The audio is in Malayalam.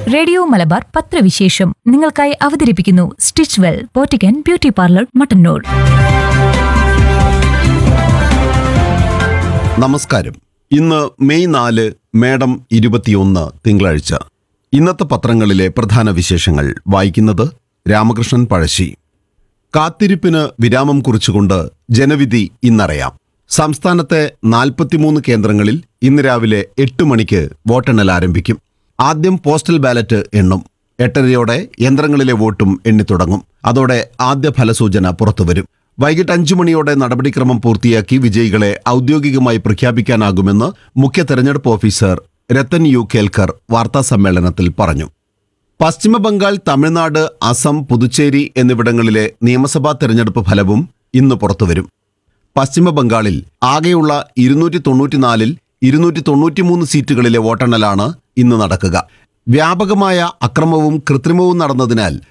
റേഡിയോ മലബാർ പത്രവിശേഷം നിങ്ങൾക്കായി അവതരിപ്പിക്കുന്നു stitch well Pottikkan beauty parlour Mattannur നമസ്കാരം ഇന്ന് മെയ് നാല് മേഡം ഇരുപത്തിയൊന്ന് തിങ്കളാഴ്ച ഇന്നത്തെ പത്രങ്ങളിലെ പ്രധാന വിശേഷങ്ങൾ വായിക്കുന്നത് രാമകൃഷ്ണൻ പഴശ്ശി കാത്തിരിപ്പിന് വിരാമം കുറിച്ചുകൊണ്ട് ജനവിധി ഇന്നറിയാം സംസ്ഥാനത്തെ നാൽപ്പത്തിമൂന്ന് കേന്ദ്രങ്ങളിൽ ഇന്ന് രാവിലെ എട്ട് മണിക്ക് വോട്ടെണ്ണൽ ആരംഭിക്കും ആദ്യം പോസ്റ്റൽ ബാലറ്റ് എണ്ണും എട്ടരയോടെ യന്ത്രങ്ങളിലെ വോട്ടും എണ്ണിത്തുടങ്ങും അതോടെ ആദ്യ ഫലസൂചന പുറത്തുവരും വൈകിട്ട് അഞ്ചു മണിയോടെ നടപടിക്രമം പൂർത്തിയാക്കി വിജയികളെ ഔദ്യോഗികമായി പ്രഖ്യാപിക്കാനാകുമെന്ന് മുഖ്യ തെരഞ്ഞെടുപ്പ് ഓഫീസർ രത്തൻ യു കേൽക്കർ വാർത്താസമ്മേളനത്തിൽ പറഞ്ഞു പശ്ചിമ ബംഗാൾ തമിഴ്നാട് അസം പുതുച്ചേരി എന്നിവിടങ്ങളിലെ നിയമസഭാ തെരഞ്ഞെടുപ്പ് ഫലവും ഇന്ന് പുറത്തുവരും പശ്ചിമ ബംഗാളിൽ ആകെയുള്ള ഇരുന്നൂറ്റി തൊണ്ണൂറ്റിനാലിൽ ഇരുന്നൂറ്റി തൊണ്ണൂറ്റിമൂന്ന് സീറ്റുകളിലെ വോട്ടെണ്ണലാണ് ഇന്ന് നടക്കുക വ്യാപകമായ അക്രമവും കൃത്രിമവും നടന്നതിനാൽ